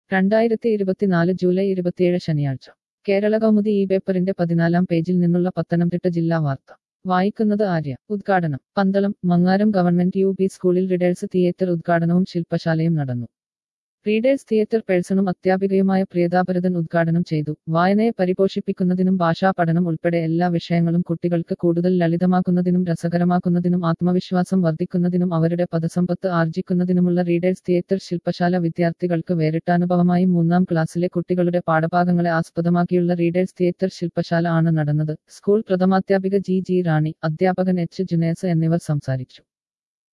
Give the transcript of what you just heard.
രണ്ടായിരത്തി ഇരുപത്തിനാല് ജൂലൈ ഇരുപത്തിയേഴ് ശനിയാഴ്ച കേരള കൗമുദി ഈ പേപ്പറിന്റെ പതിനാലാം പേജിൽ നിന്നുള്ള പത്തനംതിട്ട ജില്ലാ വാർത്ത വായിക്കുന്നത് ആര്യ ഉദ്ഘാടനം Pandalam Mangaram government U P സ്കൂളിൽ റീഡേഴ്സ് തിയേറ്റർ ഉദ്ഘാടനവും ശില്പശാലയും നടന്നു റീഡേഴ്സ് തിയേറ്റർ പേഴ്സണും അധ്യാപികയുമായ പ്രിയതാപരതൻ ഉദ്ഘാടനം ചെയ്തു വായനയെ പരിപോഷിപ്പിക്കുന്നതിനും ഭാഷാ പഠനം ഉൾപ്പെടെ എല്ലാ വിഷയങ്ങളും കുട്ടികൾക്ക് കൂടുതൽ ലളിതമാക്കുന്നതിനും രസകരമാക്കുന്നതിനും ആത്മവിശ്വാസം വർദ്ധിക്കുന്നതിനും അവരുടെ പദസമ്പത്ത് ആർജിക്കുന്നതിനുമുള്ള റീഡേഴ്സ് തിയേറ്റർ ശില്പശാല വിദ്യാർത്ഥികൾക്ക് വേറിട്ടാനുഭവമായി മൂന്നാം ക്ലാസ്സിലെ കുട്ടികളുടെ പാഠഭാഗങ്ങളെ ആസ്പദമാക്കിയുള്ള റീഡേഴ്സ് തിയേറ്റർ ശില്പശാല ആണ് നടന്നത് സ്കൂൾ പ്രഥമാധ്യാപിക ജി ജി റാണി അധ്യാപകൻ എച്ച് ജുനേസ് എന്നിവർ സംസാരിച്ചു